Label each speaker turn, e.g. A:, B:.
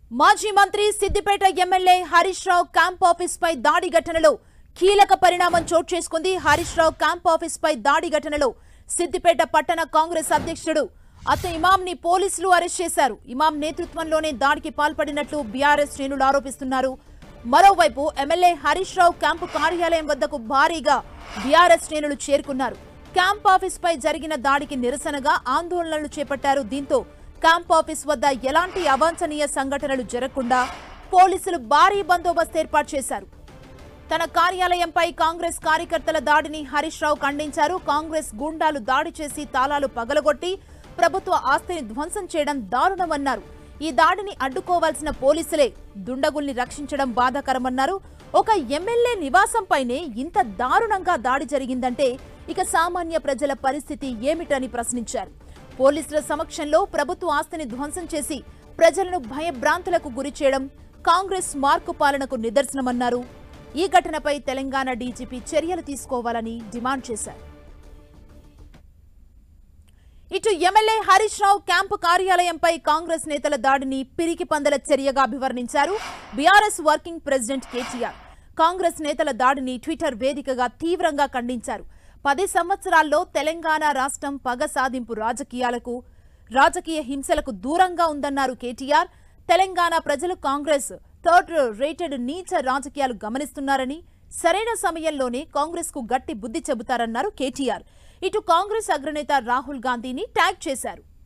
A: మాజీ మంత్రి Siddipet MLA Harish Rao camp office పై దాడి ఘటనలో కీలక పరిణామం చోటు చేసుకుంది హరీష్ రావు క్యాంప్ ఆఫీస్ పై దాడి ఘటనలో సిద్దిపేట పట్టణ కాంగ్రెస్ అధ్యక్షుడు అతని ఇమాం ని పోలీసులు అరెస్ట్ చేశారు ఇమాం నేతృత్వంలోనే దాడికి పాల్పడినట్లు బీఆర్ఎస్ శ్రేణులు ఆరోపిస్తున్నారు మరోవైపు ఎమ్మెల్యే హరీష్ రావు క్యాంపు కార్యాలయం వద్దకు భారీగా బీఆర్ఎస్ శ్రేణులు చేరుకున్నారు క్యాంప్ ఆఫీస్ పై జరిగిన దాడికి నిరసనగా ఆందోళనలు చేపట్టారు దీంతో క్యాంప్ ఆఫీస్ వద్ద ఎలాంటి అవాంఛనీయ సంఘటనలు జరగకుండా పోలీసులు భారీ బందోబస్తు ఏర్పాటు చేశారు తన కార్యాలయంపై కాంగ్రెస్ కార్యకర్తల దాడిని హరీష్ రావు ఖండించారు కాంగ్రెస్ గూండాలు దాడి చేసి తాళాలు పగలగొట్టి ప్రభుత్వ ఆస్తిని ధ్వంసం చేయడం దారుణమన్నారు ఈ దాడిని అడ్డుకోవాల్సిన పోలీసులే దుండగుల్ని రక్షించడం బాధాకరమన్నారు ఒక ఎమ్మెల్యే నివాసంపైనే ఇంత దారుణంగా దాడి జరిగిందంటే ఇక సామాన్య ప్రజల పరిస్థితి ఏమిటని ప్రశ్నించారు పోలీసుల సమక్షంలో ప్రభుత్వ ఆస్తిని ధ్వంసం చేసి ప్రజలను భయభ్రాంతులకు గురి చేయడం కాంగ్రెస్ మార్కు పాలనకు నిదర్శనమన్నారు ఈ ఘటనపై తెలంగాణ డీజీపీ చర్యలు తీసుకోవాలని డిమాండ్ చేశారు ఇటు ఎమ్మెల్యే హరీష్ రావు క్యాంపు కార్యాలయంపై కాంగ్రెస్ నేతల దాడిని పిరికి పందల చర్యగా అభివర్ణించారు BRS working president KTR Congress నేతల దాడిని ట్విట్టర్ వేదికగా తీవ్రంగా ఖండించారు పది సంవత్సరాల్లో తెలంగాణ రాష్ట్రం పగ సాధింపు రాజకీయాలకు రాజకీయ హింసలకు దూరంగా ఉందన్నారు కేటీఆర్ తెలంగాణ ప్రజలు కాంగ్రెస్ థర్డ్ రేటెడ్ నీచ రాజకీయాలు గమనిస్తున్నారని సరైన సమయంలోనే కాంగ్రెస్ కు గట్టి బుద్ధి చెబుతారన్నారు కేటీఆర్ ఇటు కాంగ్రెస్ అగ్రనేత రాహుల్ గాంధీని ట్యాగ్ చేశారు